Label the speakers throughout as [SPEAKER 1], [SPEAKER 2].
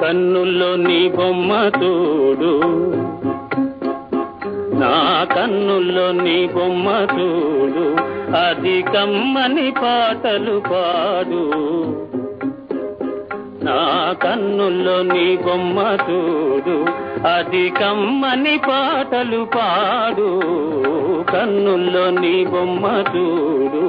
[SPEAKER 1] కన్నుల్లో నీ బొమ్మ చూడు నా కన్నుల్లో నీ బొమ్మ చూడు అది కమ్మని పాటలు పాడు నా కన్నుల్లో నీ బొమ్మ చూడు అది కమ్మని పాటలు పాడు కన్నుల్లో నీ బొమ్మ చూడు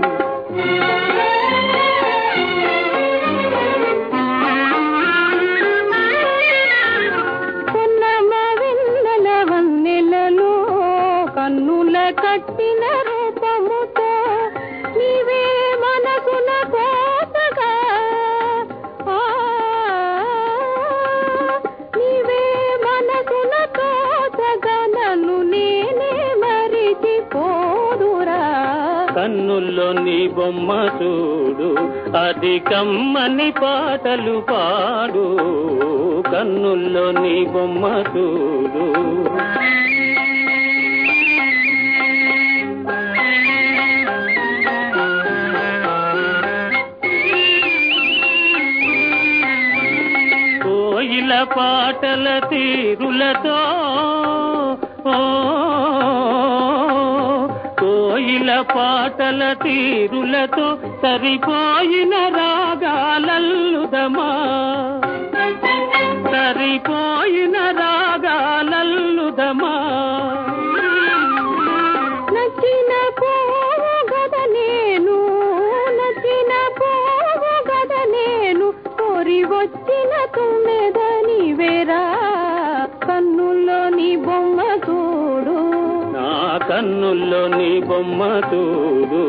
[SPEAKER 2] పున్నమ వెన్నెల వన్నెలలో కన్నుల కట్టిన రూపముతో నీవే మనసున కోసగా ఆ, నీవే మనసున కోసగా నన్ను నేనే మరిచిపోదురా
[SPEAKER 1] కన్నుల్లో నీ బొమ్మ చూడు అది కమ్మని పాటలు పాడు కన్నుల్లో నీ బొమ్మ చూడు కోయిల పాటల తీరులతో ఓ, కోయిల పాటల తీరులతో సరిపోయిన రాగాలల్లుదమా సరిపోయిన రాగాలల్లుదమా
[SPEAKER 2] నచ్చిన పోవు గద నేను నచ్చిన పోవు గద నేను కోరి వచ్చిన తుమ్మెదని వేరా కన్నుల్లో నీ బొమ్మ చూడు
[SPEAKER 1] నా కన్నుల్లో నీ బొమ్మ చూడు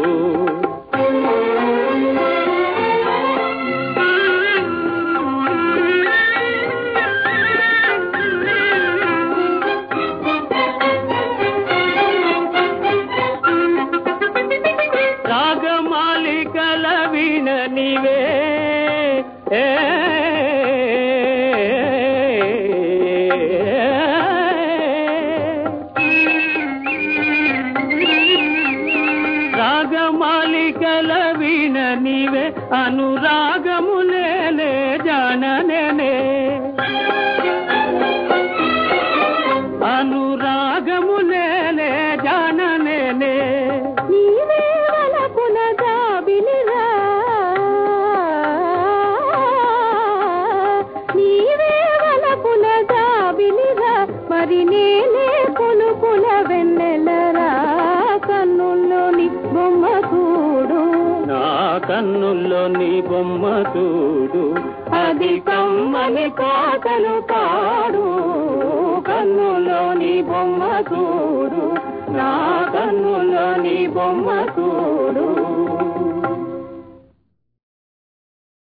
[SPEAKER 1] రాగమాలికల వీణ నీవే ఏ, రాగమాలికల వీణ నీవే అనురాగములేలే జాననే అనురాగములేలే జాననే
[SPEAKER 2] నీవే వలపున జాబిలిరా నీవే వలపున జాబిలిరా మరి నేనే పులుపుల వెన్నెలరా కన్నుల్లోని బొమ్మ చూడు
[SPEAKER 1] నా కన్నుల్లో నీ బొమ్మ చూడు అది కమ్మని పాటలు పాడు కన్నుల్లో నీ బొమ్మ చూడు నా కన్నుల్లో నీ బొమ్మ చూడు